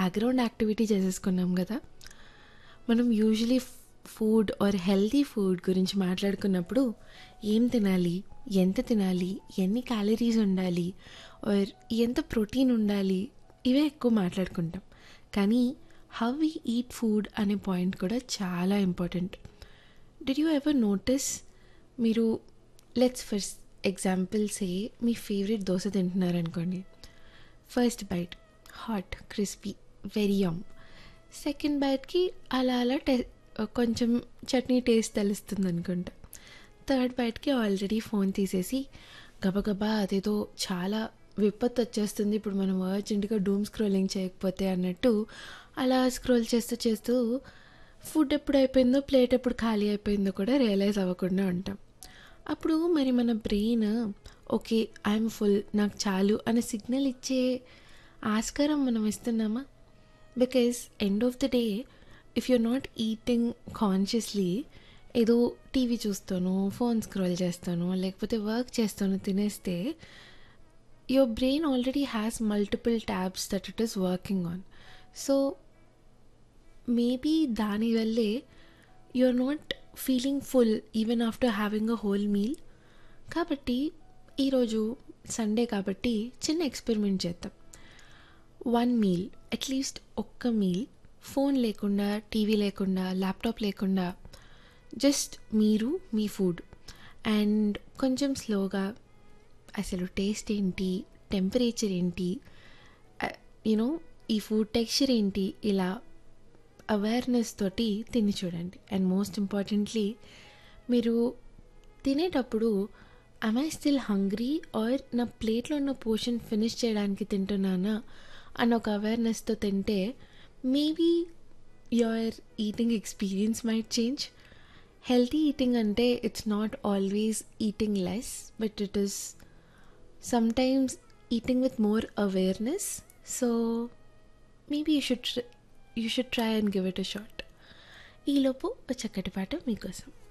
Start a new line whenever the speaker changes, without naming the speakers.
Background activity చేసేసుకున్నాం గదా! మనం usually food or healthy food గురించి మాట్లాడుకున్నప్పుడు ఏం తినాలి? ఎంత తినాలి? ఎన్ని క్యాలరీస్ ఉండాలి? ఆర్ ఎంత ప్రోటీన్ ఉండాలి? ఇవే ఎక్కువ మాట్లాడుకుంటాం. కానీ హౌ వి ఈట్ ఫుడ్ అనే పాయింట్ కూడా చాలా important. Did you ever notice మీరు లెట్స్ ఫస్ట్ ఎగ్జాంపుల్ సే మీ ఫేవరెట్ దోస తింటున్నారనుకోండి. First bite hot, crispy, very yum. Second బైట్‌కి అలా అలా టె కొంచెం చట్నీ టేస్ట్ తెలుస్తుందనుకుంటా. థర్డ్ బైట్‌కి ఆల్రెడీ ఫోన్ తీసేసి గబగబా అదేదో చాలా విపత్తొచ్చేస్తుంది. ఇప్పుడు మనం అర్జెంట్‌గా డూమ్ స్క్రోలింగ్ చేయకపోతే అన్నట్టు అలా స్క్రోల్ చేస్తూ చేస్తూ ఫుడ్ ఎప్పుడు అయిపోయిందో, ప్లేట్ ఎప్పుడు ఖాళీ అయిపోయిందో కూడా రియలైజ్ అవ్వకుండా ఉంటాం. అప్పుడు మరి మన బ్రెయిన్ ఓకే. ఐయామ్ ఫుల్ నాకు చాలు అనే సిగ్నల్ ఇచ్చే ఆస్కారం మనం ఇస్తున్నామా? Because end of the day if you are not eating consciously ఏదో టీవీ చూస్తానో, ఫోన్ స్క్రోల్ చేస్తానో, లేకపోతే వర్క్ చేస్తానో తినేస్తే your brain already has multiple tabs that it is working on. So maybe దానివల్లే you are not feeling full even after having a whole meal. కాబట్టి ఈరోజు Sunday కాబట్టి చిన్న ఎక్స్పెరిమెంట్ చేద్దాం. వన్ మీల్ అట్‌లీస్ట్ ఒక్క మీల్ ఫోన్ లేకుండా, TV లేకుండా, laptop లేకుండా జస్ట్ మీరు, మీ ఫుడ్ అండ్ కొంచెం స్లోగా అసలు టేస్ట్ ఏంటి? టెంపరేచర్ ఏంటి? ఆహ్, యూ నో ఈ ఫుడ్ టెక్స్చర్ ఏంటి? ఇలా అవేర్‌నెస్ తోటి తిని చూడండి. అండ్ మోస్ట్ ఇంపార్టెంట్‌లీ మీరు తినేటప్పుడు am I still hungry or నా ప్లేట్‌లో ఉన్న పోర్షన్ ఫినిష్ చేయడానికి తింటున్నానా అన్న ఒక అవేర్‌నెస్‌తో తింటే maybe your eating experience might change. Healthy eating అంటే it's not always eating less but it is sometimes eating with more awareness. So maybe you should you should try and give it a shot. ఈలోపు ఓ చక్కటి పాట మీకోసం.